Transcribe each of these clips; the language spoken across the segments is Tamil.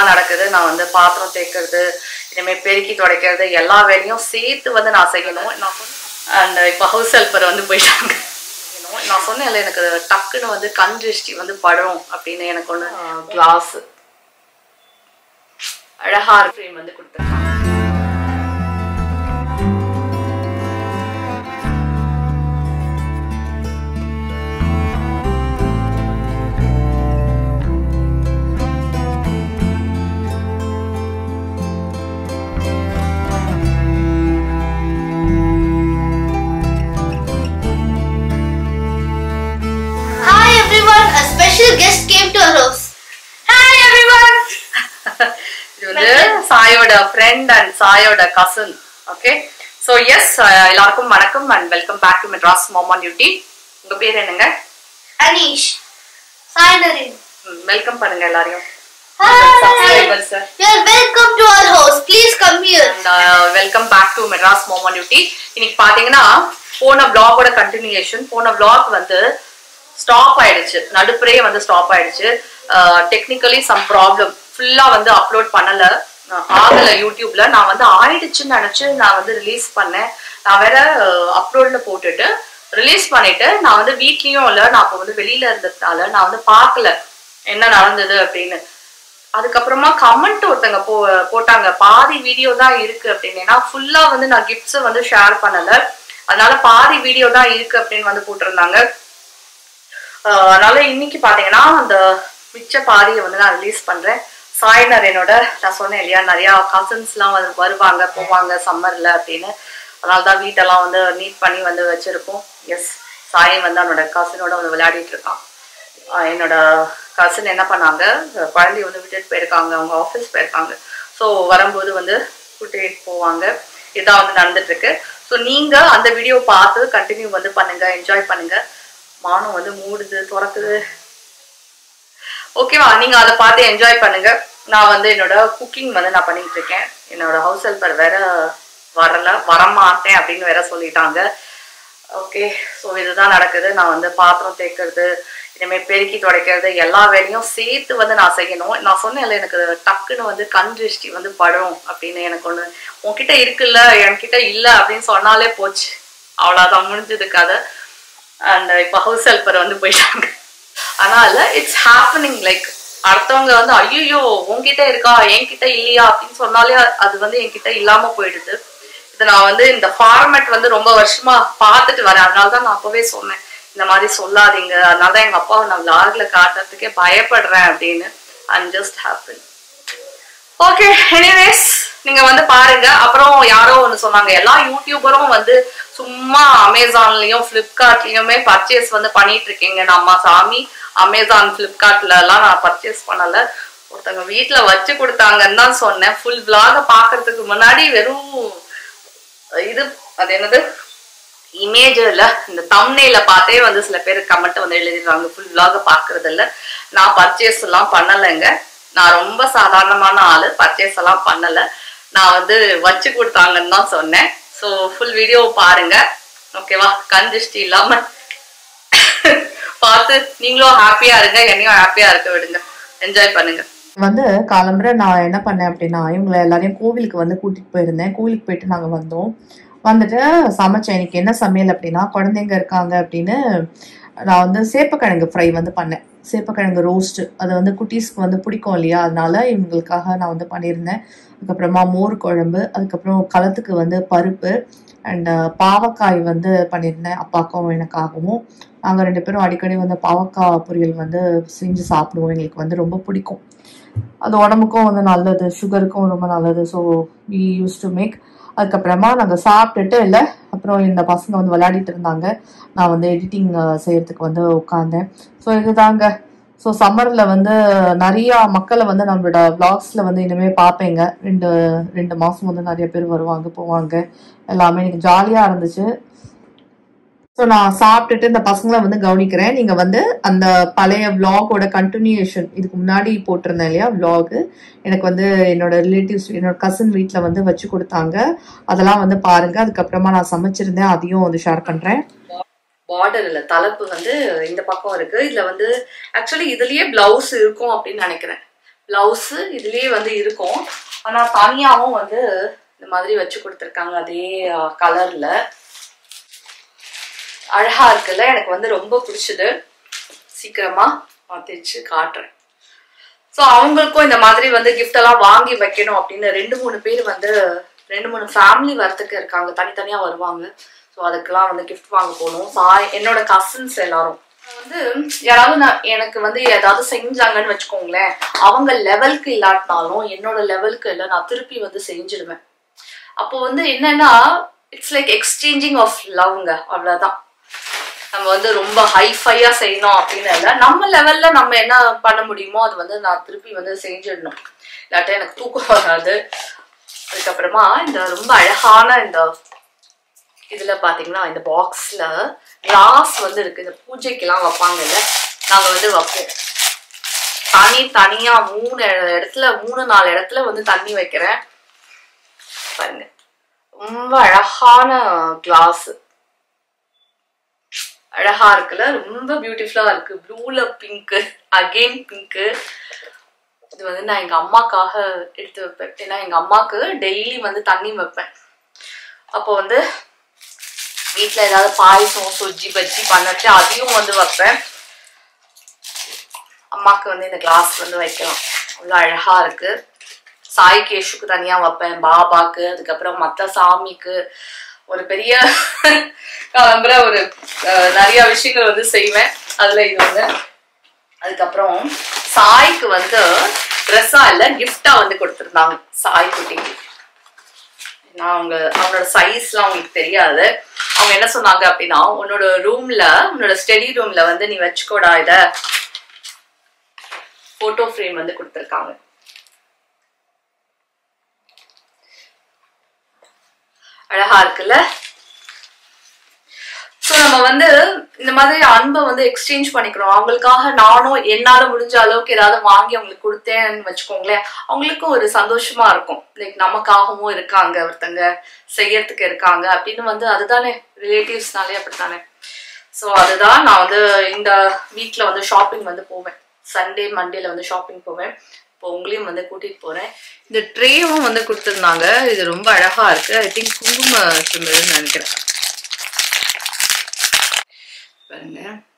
இதுதான் நடக்குது நான் வந்து பாத்திரம் தேய்க்கிறது இனிமேல் பெருக்கி துடைக்கிறது எல்லா வேலையும் சேர்த்து வந்து நான் செய்யணும் நான் அண்ட் இப்போ ஹவுஸ் ஹெல்ப்பர் வந்து போயிட்டாங்க செய்யணும். நான் சொன்னேன்ல எனக்கு டக்குன்னு வந்து கண் திருஷ்டி வந்து படும் அப்படின்னு எனக்கு ஒன்று கிளாஸ் அழகா ஃப்ரேம் வந்து கொடுத்துருக்காங்க Hi everyone, a special guest came to our house. Hi everyone. இது வந்து சாயோட ஃப்ரெண்ட் அண்ட் சாயோட கசன் ஓகே ஸோ எஸ் எல்லாருக்கும் வணக்கம் and welcome back to Madras mom on duty உங்க பேர் என்னங்க Anish. Hi Naren. வெல்கம் பண்ணுங்க எல்லாரையும் Hi. Subscribers, sir. You are welcome to our house. Please come here. Welcome back to Madras mom on duty இன்னைக்கு பாத்தீங்கன்னா போன vlog-ஓட கண்டினியூஷன் போன vlog வந்து ஸ்டாப் ஆயிடுச்சு நடுப்புறே வந்து ஸ்டாப் ஆயிடுச்சு டெக்னிக்கலி சம் ப்ராப்ளம் ஃபுல்லா வந்து அப்லோட் பண்ணல அஹ் ஆகல யூடியூப்ல நான் வந்து ஆயிடுச்சுன்னு நினைச்சு நான் வந்து ரிலீஸ் பண்ணேன் நான் வேற அப்லோட்ல போட்டுட்டு ரிலீஸ் பண்ணிட்டு நான் வந்து வீட்லயும் இல்ல நான் அப்போ வந்து வெளியில இருந்ததுனால நான் வந்து பார்க்கல என்ன நடந்தது அப்படின்னு அதுக்கப்புறமா கமெண்ட் ஒருத்தங்க போ போட்டாங்க பாதி வீடியோ தான் இருக்கு அப்படின்னு ஏன்னா ஃபுல்லா வந்து நான் கிஃப்ட்ஸ் வந்து ஷேர் பண்ணல அதனால பாதி வீடியோ தான் இருக்கு அப்படின்னு வந்து போட்டிருந்தாங்க ஆஹ் அதனால இன்னைக்கு பாத்தீங்கன்னா அந்த மிச்ச பாதியை வந்து நான் ரிலீஸ் பண்றேன் சாய்னர் என்னோட நான் சொன்னேன் இல்லையா நிறைய கசின்ஸ்லாம் வந்து வருவாங்க போவாங்க சம்மர்ல அப்படின்னு அதனால தான் வீட்டெல்லாம் வந்து நீட் பண்ணி வந்து வச்சிருக்கோம் எஸ் சாய் வந்து அவனோட கசினோட வந்து விளையாடிட்டு இருக்கான் ஆஹ் என்னோட கசின் என்ன பண்ணாங்க அஹ் குழந்தைய வந்து விட்டுட்டு போயிருக்காங்க அவங்க ஆஃபீஸ் போயிருக்காங்க ஸோ வரும்போது வந்து கூட்டிகிட்டு போவாங்க இதான் வந்து நடந்துட்டு இருக்கு ஸோ நீங்க அந்த வீடியோ பார்த்து கண்டினியூ வந்து பண்ணுங்க என்ஜாய் பண்ணுங்க மானம் வந்து மூடுது திறக்குது ஓகேவா நீங்க அதை பார்த்து என்ஜாய் பண்ணுங்க நான் வந்து என்னோட குக்கிங் வந்து நான் பண்ணிட்டு இருக்கேன் என்னோட ஹவுஸ் ஹெல்ப்பர் வேற வரல வரமாட்டேன் அப்படின்னு வேற சொல்லிட்டாங்க ஓகே ஸோ இதுதான் நடக்குது நான் வந்து பாத்திரம் தேய்க்கிறது இனிமேல் பெருக்கி துடைக்கிறது எல்லா வேலையும் சேர்த்து வந்து நான் செய்யணும் நான் சொன்னேன்ல எனக்கு டக்குன்னு வந்து கண் திருஷ்டி வந்து படும் அப்படின்னு எனக்கு ஒன்று உன்கிட்ட இருக்குல்ல என்கிட்ட இல்லை அப்படின்னு சொன்னாலே போச்சு அவ்வளோதான் முடிஞ்சது கதை அண்ட் இப்போ ஹவுஸ் ஹெல்ப்பர் வந்து போயிட்டாங்க அதனால இட்ஸ் ஹேப்பனிங் லைக் அடுத்தவங்க வந்து ஐயோ உன்கிட்ட இருக்கா என்கிட்ட இல்லையா அப்படின்னு சொன்னாலே அது வந்து என்கிட்ட இல்லாம போயிடுது இது நான் வந்து இந்த ஃபார்மேட் வந்து ரொம்ப வருஷமா பார்த்துட்டு வரேன் அதனால தான் நான் அப்பவே சொன்னேன் இந்த மாதிரி சொல்லாதீங்க அதனால தான் எங்க அப்பாவை நான் விளாக்ல காட்டுறதுக்கே பயப்படுறேன் அப்படின்னு and just happen okay anyways நீங்க வந்து பாருங்க அப்புறம் யாரோ ஒன்று சொன்னாங்க எல்லா யூடியூபரும் வந்து சும்மா அமேசான்லயும் ஃப்ளிப்கார்ட்லயுமே பர்ச்சேஸ் வந்து பண்ணிட்டு இருக்கீங்க நம்ம சாமி அமேசான் ஃப்ளிப்கார்ட்ல எல்லாம் நான் பர்ச்சேஸ் பண்ணல ஒருத்தவங்க வீட்ல வச்சு கொடுத்தாங்கன்னு தான் சொன்னேன் ஃபுல் vlog பாக்குறதுக்கு முன்னாடி வெறும் இது அது என்னது இமேஜ்ல இந்த தம்னேல பார்த்தே வந்து சில பேர் கமெண்ட் வந்து எழுதிடுறாங்க ஃபுல் vlog பாக்குறது இல்ல நான் பர்ச்சேஸ் எல்லாம் பண்ணலைங்க நான் ரொம்ப சாதாரணமான ஆளு பர்ச்சேஸ் எல்லாம் பண்ணல நான் வந்து வச்சு கொடுத்தாங்கன்னு தான் சொன்னேன் ஸோ ஃபுல் வீடியோ பாருங்க ஓகேவா கண் திருஷ்டி இல்லாம பார்த்து நீங்களும் ஹாப்பியா இருங்க என்னையும் ஹாப்பியா இருக்க விடுங்க என்ஜாய் பண்ணுங்க வந்து காலம்பரை நான் என்ன பண்ணேன் அப்படின்னா இவங்களை எல்லாரையும் கோவிலுக்கு வந்து கூட்டிட்டு போயிருந்தேன் கோவிலுக்கு போயிட்டு நாங்க வந்தோம் வந்துட்டு சமைச்சேன் எனக்கு என்ன சமையல் அப்படின்னா குழந்தைங்க இருக்காங்க அப்படின்னு நான் வந்து சேப்பக்கிழங்கு ஃப்ரை வந்து பண்ணேன் சேப்பக்கிழங்கு ரோஸ்ட் அது வந்து குட்டீஸ்க்கு வந்து பிடிக்கும் இல்லையா அதனால இவங்களுக்காக நான் வந்து பண்ணியிருந்தேன் அதுக்கப்புறமா மோர் குழம்பு அதுக்கப்புறம் களத்துக்கு வந்து பருப்பு அண்ட் பாவக்காய் வந்து பண்ணியிருந்தேன் அப்பாக்கும் எனக்காகவும் நாங்கள் ரெண்டு பேரும் அடிக்கடி வந்து பாவக்காய் பொரியல் வந்து செஞ்சு சாப்பிடுவோம் எங்களுக்கு வந்து ரொம்ப பிடிக்கும் அது உடம்புக்கும் வந்து நல்லது சுகருக்கும் ரொம்ப நல்லது so we use to make அதுக்கப்புறமா நாங்கள் சாப்பிட்டுட்டு இல்லை அப்புறம் இந்த பசங்க வந்து விளையாடிட்டு இருந்தாங்க நான் வந்து எடிட்டிங் செய்யறதுக்கு வந்து உட்காந்தேன் ஸோ இதுதாங்க ஸோ சம்மரில் வந்து நிறையா மக்களை வந்து நம்மளோட vlogsல வந்து இனிமேல் பார்ப்பேங்க ரெண்டு ரெண்டு மாதம் வந்து நிறைய பேர் வருவாங்க போவாங்க எல்லாமே எனக்கு ஜாலியாக இருந்துச்சு ஸோ நான் சாப்பிட்டுட்டு இந்த பசங்களை வந்து கவனிக்கிறேன் நீங்க வந்து அந்த பழைய vlog-ஓட கண்டினியூஷன் இதுக்கு முன்னாடி போட்டிருந்தேன் இல்லையா vlog எனக்கு வந்து என்னோட ரிலேட்டிவ்ஸ் என்னோட கசின் வீட்டில் வந்து வச்சு கொடுத்தாங்க அதெல்லாம் வந்து பாருங்க அதுக்கப்புறமா நான் சமைச்சிருந்தேன் அதையும் வந்து ஷேர் பண்றேன் பார்டர் இல்ல தலைப்பு வந்து இந்த பக்கம் இருக்கு இதுல வந்து ஆக்சுவலி இதுலயே பிளவுஸ் இருக்கும் அப்படின்னு நினைக்கிறேன் ப்ளவுஸு இதுலேயே வந்து இருக்கும் ஆனால் தனியாகவும் வந்து இந்த மாதிரி வச்சு கொடுத்துருக்காங்க அதே கலரில் அழகா இருக்குல்ல எனக்கு வந்து ரொம்ப பிடிச்சது சீக்கிரமா மாத்திச்சு காட்டுறேன் ஸோ அவங்களுக்கும் இந்த மாதிரி வந்து gift எல்லாம் வாங்கி வைக்கணும் அப்படின்னு ரெண்டு மூணு பேர் வந்து ரெண்டு மூணு ஃபேமிலி வரத்துக்கு இருக்காங்க தனித்தனியா வருவாங்க ஸோ அதுக்கெல்லாம் வந்து gift வாங்க போகணும் சாய் என்னோட கசின்ஸ் எல்லாரும் வந்து யாராவது நான் எனக்கு வந்து ஏதாவது செஞ்சாங்கன்னு வச்சுக்கோங்களேன் அவங்க லெவலுக்கு இல்லாட்டினாலும் என்னோட லெவலுக்கு இல்லை நான் திருப்பி வந்து செஞ்சிடுவேன் அப்போ வந்து என்னன்னா இட்ஸ் லைக் எக்ஸ்சேஞ்சிங் ஆஃப் லவ்ங்க அவ்வளவுதான் நம்ம வந்து ரொம்ப ஹைஃபையா செய்யணும் அப்படின்னு இல்லை நம்ம லெவல்ல நம்ம என்ன பண்ண முடியுமோ அது வந்து நான் திருப்பி வந்து செஞ்சிடணும் இல்லாட்டா எனக்கு தூக்கம் வராது அதுக்கப்புறமா இந்த ரொம்ப அழகான இந்த இதுல பாத்தீங்கன்னா இந்த பாக்ஸ்ல கிளாஸ் வந்து இருக்கு இந்த பூஜைக்கெல்லாம் வைப்பாங்கல்ல நாங்க வந்து வைப்போம் தனி தனியா மூணு இடத்துல மூணு நாலு இடத்துல வந்து தண்ணி வைக்கிறேன் பாருங்க ரொம்ப அழகான கிளாஸ் அழகா இருக்குல்ல ரொம்ப பியூட்டிஃபுல்லா இருக்கு ப்ளூல பிங்க் அகெயின் பிங்க் இது வந்து நான் எங்க அம்மாக்காக எடுத்து வைப்பேன் ஏன்னா எங்க அம்மாக்கு டெய்லி வந்து தண்ணி வைப்பேன் அப்போ வந்து வீட்ல ஏதாவது பாயசம் சொஜ்ஜி பஜ்ஜி பண்ணச்சு அதையும் வந்து வைப்பேன் அம்மாக்கு வந்து இந்த கிளாஸ் வந்து வைக்கலாம் அவ்வளோ அழகா இருக்கு சாய் கேஷுக்கு தனியா வைப்பேன் பாபாக்கு அதுக்கப்புறம் மத்த சாமிக்கு ஒரு பெரிய கிளம்புற ஒரு அஹ், நிறைய விஷயங்கள் வந்து செய்வேன் அதுல இது வந்து அதுக்கப்புறம் சாய்க்கு வந்து ட்ரெஸ்ஸா இல்ல கிஃப்டா வந்து கொடுத்துருந்தாங்க சாய் குட்டிக்கு நான் அவங்க அவனோட சைஸ்லாம் அவங்களுக்கு தெரியாது அவங்க என்ன சொன்னாங்க அப்படின்னா உன்னோட ரூம்ல உன்னோட ஸ்டடி ரூம்ல வந்து நீ வச்சுக்கோடா இத போட்டோ ஃப்ரேம் வந்து கொடுத்துருக்காங்க அழகா இருக்குல்ல ஸோ நம்ம வந்து இந்த மாதிரி அன்பை வந்து எக்ஸ்சேஞ்ச் பண்ணிக்கிறோம் அவங்களுக்காக நானும் என்னால முடிஞ்ச அளவுக்கு ஏதாவது வாங்கி அவங்களுக்கு கொடுத்தேன்னு வச்சுக்கோங்களேன் அவங்களுக்கும் ஒரு சந்தோஷமா இருக்கும் லைக் நமக்காகவும் இருக்காங்க ஒருத்தங்க செய்யறதுக்கு இருக்காங்க அப்படின்னு வந்து அதுதானே ரிலேட்டிவ்ஸ்னாலே அப்படித்தானே ஸோ அதுதான் நான் வந்து இந்த வீக்ல வந்து ஷாப்பிங் வந்து போவேன் சண்டே மண்டேல வந்து ஷாப்பிங் போவேன் இப்போ உங்களையும் வந்து கூட்டிட்டு போறேன் இந்த ட்ரேவும் வந்து கொடுத்துருந்தாங்க இது ரொம்ப அழகா இருக்கு ஐ திங்க் குங்கும சிமிழ்னு நினைக்கிறேன் பாருங்க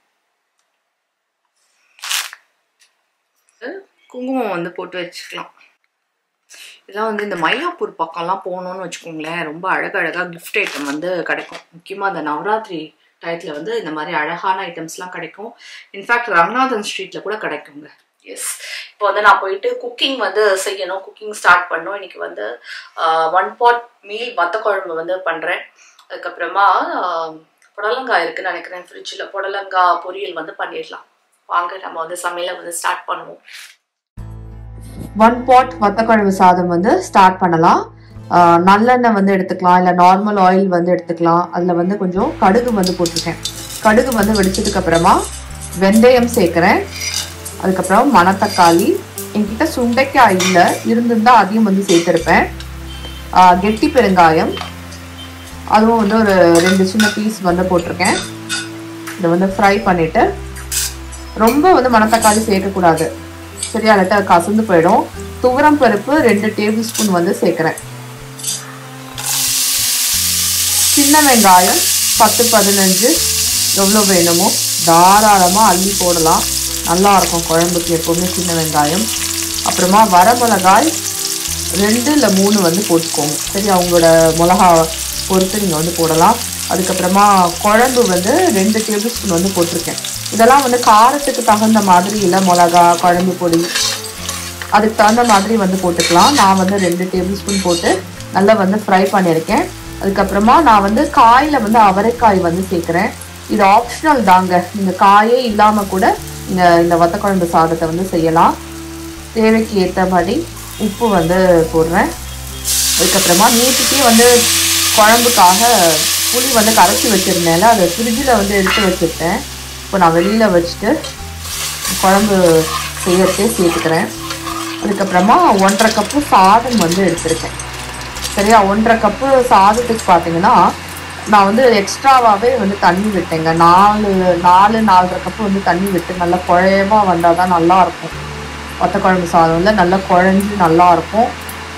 குங்குமம் வந்து போட்டு வச்சுக்கலாம் இதெல்லாம் வந்து இந்த மயிலாப்பூர் பக்கம்லாம் போகணும்னு வச்சுக்கோங்களேன் ரொம்ப அழகழகா கிஃப்ட் ஐட்டம் வந்து கிடைக்கும் முக்கியமாக இந்த நவராத்திரி டயத்தில் வந்து இந்த மாதிரி அழகான ஐட்டம்ஸ்லாம் கிடைக்கும் இன்ஃபேக்ட் ரங்கநாதன் ஸ்ட்ரீட்ல கூட கிடைக்குங்க எஸ் இப்போ வந்து நான் போயிட்டு குக்கிங் வந்து செய்யணும் குக்கிங் ஸ்டார்ட் பண்ணோம் இன்னைக்கு வந்து ஒன் பாட் மீல் வத்த குழம்பு வந்து பண்ணுறேன் அதுக்கப்புறமா ஆஹ், புடலங்காய் இருக்குன்னு நினைக்கிறேன் ஃப்ரிட்ஜில் புடலங்காய் பொரியல் வந்து பண்ணிடலாம் வாங்க நம்ம வந்து சமையலை வந்து ஸ்டார்ட் பண்ணுவோம் ஒன் பாட் வத்தக்குழம்பு சாதம் வந்து ஸ்டார்ட் பண்ணலாம் ஆஹ் நல்லெண்ணெய் வந்து எடுத்துக்கலாம் இல்லை நார்மல் ஆயில் வந்து எடுத்துக்கலாம் அதில் வந்து கொஞ்சம் கடுகு வந்து போட்டிருக்கேன் கடுகு வந்து வெடிச்சதுக்கு அப்புறமா வெந்தயம் சேர்க்குறேன் அதுக்கப்புறம் மணத்தக்காளி என்கிட்ட சுண்டைக்காய் இல்லை இருந்திருந்தா அதையும் வந்து சேர்த்துருப்பேன் ஆஹ் கெட்டி பெருங்காயம் அதுவும் வந்து ஒரு ரெண்டு சின்ன பீஸ் வந்து போட்டிருக்கேன் இதை வந்து ஃப்ரை பண்ணிவிட்டு ரொம்ப வந்து மணத்தக்காளி சேர்க்கக்கூடாது சரியா இல்லாட்டா அது கசந்து போயிடும் துவரம் பருப்பு ரெண்டு டேபிள் ஸ்பூன் வந்து சேர்க்குறேன் சின்ன வெங்காயம் பத்து பதினஞ்சு எவ்வளோ வேணுமோ தாராளமாக அள்ளி போடலாம் நல்லா இருக்கும் குழம்புக்கு எப்போவுமே சின்ன வெங்காயம் அப்புறமா வரமிளகாய் ரெண்டு இல்லை மூணு வந்து போட்டுக்கோங்க சரி அவங்களோட மிளகா பொறுத்து நீங்கள் வந்து போடலாம் அதுக்கப்புறமா குழம்பு வந்து ரெண்டு டேபிள் ஸ்பூன் வந்து போட்டிருக்கேன் இதெல்லாம் வந்து காரத்துக்கு தகுந்த மாதிரி இல்லை மிளகா குழம்பு பொடி அதுக்கு தகுந்த மாதிரி வந்து போட்டுக்கலாம் நான் வந்து ரெண்டு டேபிள் ஸ்பூன் போட்டு நல்லா வந்து ஃப்ரை பண்ணியிருக்கேன் அதுக்கப்புறமா நான் வந்து காயில் வந்து அவரைக்காய் வந்து சேர்க்குறேன் இது ஆப்ஷனல் தாங்க நீங்கள் காயே இல்லாமல் கூட நீங்கள் இந்த வத்த குழம்பு சாதத்தை வந்து செய்யலாம் தேவைக்கு ஏற்றபடி உப்பு வந்து போடுறேன் அதுக்கப்புறமா நேற்றுக்கே வந்து குழம்புக்காக புளி வந்து கரைச்சி வச்சுருந்தேன்ல அதை ஃப்ரிட்ஜில் வந்து எடுத்து வச்சுருக்கேன் இப்போ நான் வெளியில் வச்சுட்டு குழம்பு செய்யறதே சேர்த்துக்கிறேன் அதுக்கப்புறமா ஒன்றரை கப்பு சாதம் வந்து எடுத்திருக்கேன் சரியா ஒன்றரை கப்பு சாதத்துக்கு பார்த்தீங்கன்னா நான் வந்து எக்ஸ்ட்ராவாகவே வந்து தண்ணி விட்டேங்க நாலு நாலு நாலரை கப்பு வந்து தண்ணி விட்டு நல்லா குழையமா வந்தால் தான் நல்லா இருக்கும் வத்த குழம்பு சாதம்ல நல்லா குழஞ்சு நல்லா இருக்கும்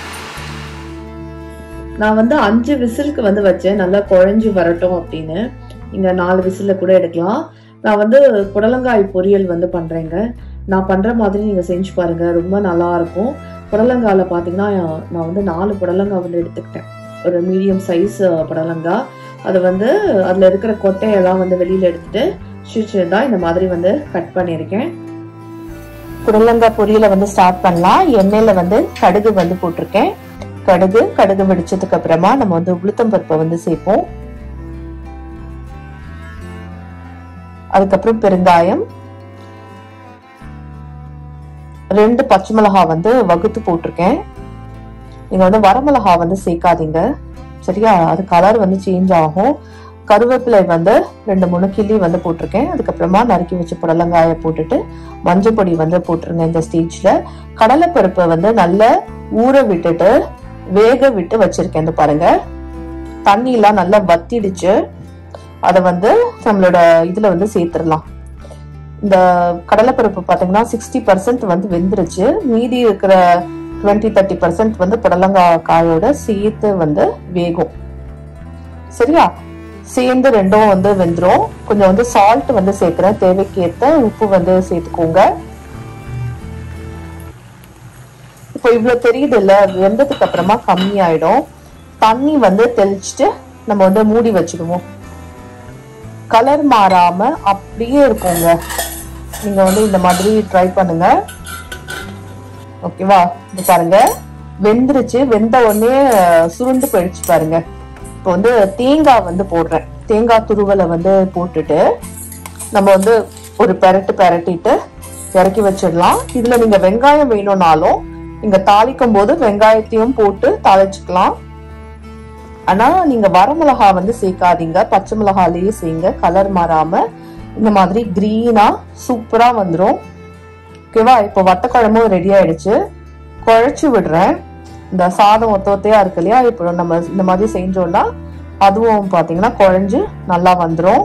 நான் வந்து அஞ்சு விசிலுக்கு வந்து வச்சேன் நல்லா குழஞ்சு வரட்டும் அப்படின்னு இங்க நாலு விசில்ல கூட எடுக்கலாம் நான் வந்து புடலங்காய் பொரியல் வந்து பண்றேங்க நான் பண்ற மாதிரி நீங்க செஞ்சு பாருங்க ரொம்ப நல்லா இருக்கும் புடலங்காயில பாத்தீங்கன்னா நான் வந்து நாலு புடலங்காய் வந்து எடுத்துக்கிட்டேன் ஒரு மீடியம் சைஸ் புடலங்காய் அது வந்து அதுல இருக்கிற கொட்டையெல்லாம் வந்து வெளியில எடுத்துட்டு சிரிச்சிருந்தா இந்த மாதிரி வந்து கட் பண்ணியிருக்கேன் புடலங்காய் பொரியலை வந்து ஸ்டார்ட் பண்ணலாம் எண்ணெயில வந்து கடுகு வந்து போட்டிருக்கேன் கடுகு கடுகு வெடிச்சதுக்கு அப்புறமா நம்ம வந்து உளுத்தம் பருப்பை வந்து சேர்ப்போம் அதுக்கப்புறம் பெருங்காயம் ரெண்டு பச்சை மிளகா வந்து வகுத்து போட்டிருக்கேன் நீங்க வந்து வரமிளகா வந்து சேர்க்காதீங்க சரியா அது கலர் வந்து சேஞ்ச் ஆகும் கருவேப்பிலை வந்து ரெண்டு மூணு கிள்ளி வந்து போட்டிருக்கேன் அதுக்கப்புறமா நறுக்கி வச்ச புடலங்காயை போட்டுட்டு மஞ்சள் பொடி வந்து போட்டிருங்க இந்த ஸ்டேஜ்ல கடலைப்பருப்பை வந்து நல்லா ஊற விட்டுட்டு வேக விட்டு வச்சிருக்கேன் இந்த பாருங்க தண்ணி எல்லாம் நல்லா வத்திடுச்சு அதை வந்து நம்மளோட இதுல வந்து சேர்த்துடலாம் இந்த கடலைப்பருப்பு பார்த்தீங்கன்னா சிக்ஸ்டி பர்சன்ட் வந்து வெந்துருச்சு மீதி இருக்கிற டுவெண்ட்டி தேர்ட்டி பர்சன்ட் வந்து புடலங்காய் காயோட சேர்த்து வந்து வேகும் சரியா சேர்ந்து ரெண்டும் வந்து வெந்துரும் கொஞ்சம் வந்து சால்ட் வந்து சேர்க்கிறேன் தேவைக்கேற்ற உப்பு வந்து சேர்த்துக்கோங்க இப்போ இவ்வளவு தெரியுது இல்ல வெந்ததுக்கு அப்புறமா கம்மியாயிடும் தண்ணி வந்து தெளிச்சுட்டு நம்ம வந்து மூடி வச்சிடுவோம் கலர் மாறாம அப்படியே இருக்குங்க நீங்க வந்து இந்த மாதிரி ட்ரை பண்ணுங்க ஓகேவா இது பாருங்க வெந்துருச்சு வெந்த உடனே சுருண்டு போயிடுச்சு பாருங்க இப்போ வந்து தேங்காய் வந்து போடுறேன் தேங்காய் துருவலை வந்து போட்டுட்டு நம்ம வந்து ஒரு பெரட்டு பெரட்டிட்டு இறக்கி வச்சிடலாம் இதுல நீங்க வெங்காயம் வேணும்னாலும் நீங்க தாளிக்கும் போது வெங்காயத்தையும் போட்டு தாளிச்சுக்கலாம் ஆனா நீங்க வரமிளகா வந்து சேர்க்காதீங்க பச்சை மிளகாலேயே செய்யுங்க கலர் மாறாம இந்த மாதிரி கிரீனா சூப்பரா வந்துடும் ஓகேவா இப்போ வத்த குழம்பும் ரெடி ஆயிடுச்சு குழைச்சு விடுறேன் இந்த சாதம் ஒத்த ஒத்தையா இருக்கு இல்லையா இப்போ நம்ம இந்த மாதிரி செஞ்சோம்னா அதுவும் பாத்தீங்கன்னா குழஞ்சு நல்லா வந்துடும்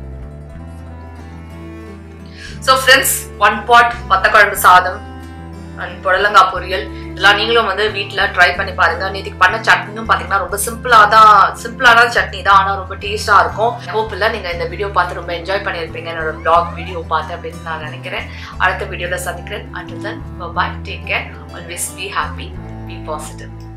ஸோ ஃப்ரெண்ட்ஸ் ஒன் பாட் வத்த குழம்பு சாதம் அண்ட் புடலங்காய் பொரியல் இதெல்லாம் நீங்களும் வந்து வீட்டில் ட்ரை பண்ணி பாருங்க நேற்றுக்கு பண்ண சட்னியும் பார்த்தீங்கன்னா ரொம்ப சிம்பிளாக தான் சிம்பிளான சட்னி தான் ஆனால் ரொம்ப டேஸ்டாக இருக்கும் ஹோப் இல்லை நீங்கள் இந்த வீடியோ பார்த்து ரொம்ப என்ஜாய் பண்ணியிருப்பீங்க என்னோட ப்ளாக் வீடியோ பார்த்து அப்படின்னு நான் நினைக்கிறேன் அடுத்த வீடியோவில் சந்திக்கிறேன் and then bye take care always be happy be positive